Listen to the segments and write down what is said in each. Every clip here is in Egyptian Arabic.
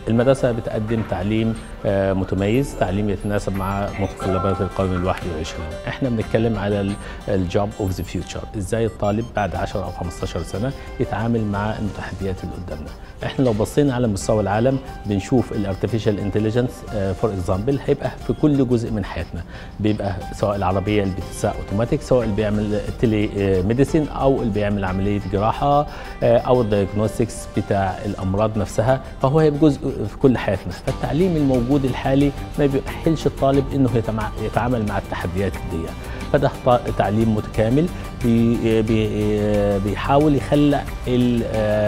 المدرسة بتقدم تعليم آه، متميز تعليم يتناسب مع متطلبات القرن الواحد والعشرين احنا بنتكلم على الجوب اوف ذا فيوتشر ازاي الطالب بعد 10 او 15 سنة يتعامل مع التحديات اللي قدامنا احنا لو بصينا على مستوى العالم بنشوف الارتفيشال انتليجنس فور اكزامبل هيبقى في كل جزء من حياتنا بيبقى سواء العربيه اللي بتتساق اوتوماتيك سواء اللي بيعمل تيلي ميديسين او اللي بيعمل عمليه جراحه آه، او الدايجنوستكس بتاع الامراض نفسها فهو هيبقى جزء في كل حياتنا فالتعليم الموجود الحالي ما بيأهلش الطالب انه يتمع- يتعامل مع التحديات دي فده ط- تعليم متكامل بي بي بيحاول يخلق ال-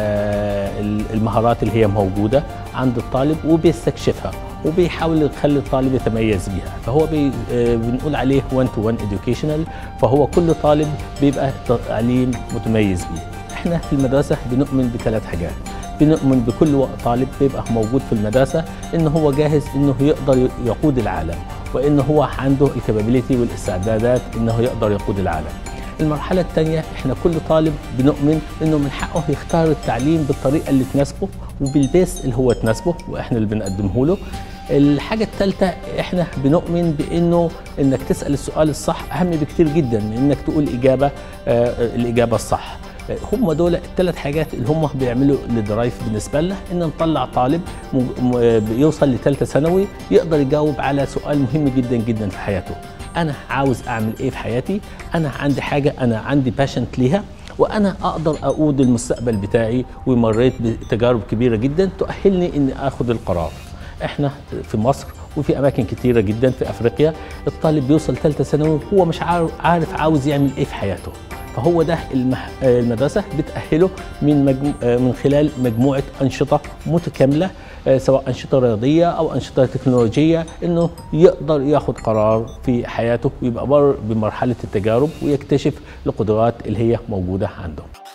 آه، ال- المهارات اللي هي موجوده عند الطالب وبيستكشفها وبيحاول يخلي الطالب يتميز بيها فهو بي آه، بنقول عليه 1 تو 1 educational فهو كل طالب بيبقى تعليم متميز بيه احنا في المدرسه بنؤمن بثلاث حاجات بنؤمن بكل و- طالب بيبقى موجود في المدرسه ان هو جاهز انه يقدر يقود العالم وان هو عنده الكابابيلتي والاستعدادات انه يقدر يقود العالم المرحلة الثانية احنا كل طالب بنؤمن انه من حقه يختار التعليم بالطريقة اللي تناسبه وبالبيس اللي هو تناسبه واحنا اللي بنقدمه له. الحاجة الثالثة احنا بنؤمن بانه انك تسأل السؤال الصح اهم بكتير جدا من انك تقول اجابة آه الاجابة الصح. هم دول الثلاث حاجات اللي هم بيعملوا الدرايف بالنسبه لنا ان نطلع طالب م- م- بيوصل لثالثه ثانوي يقدر يجاوب على سؤال مهم جدا جدا في حياته انا عاوز اعمل ايه في حياتي انا عندي حاجه انا عندي باشنت ليها وانا اقدر اقود المستقبل بتاعي ومريت بتجارب كبيره جدا تؤهلني اني اخذ القرار احنا في مصر وفي اماكن كتيره جدا في افريقيا الطالب بيوصل ثالثه ثانوي هو مش عارف عارف عاوز يعمل ايه في حياته فهو ده المح... المدرسه بتاهله من مجمو... من خلال مجموعه انشطه متكامله آه، سواء انشطه رياضيه او انشطه تكنولوجيه انه يقدر ياخد قرار في حياته ويبقى بر بمرحله التجارب ويكتشف القدرات اللي هي موجوده عنده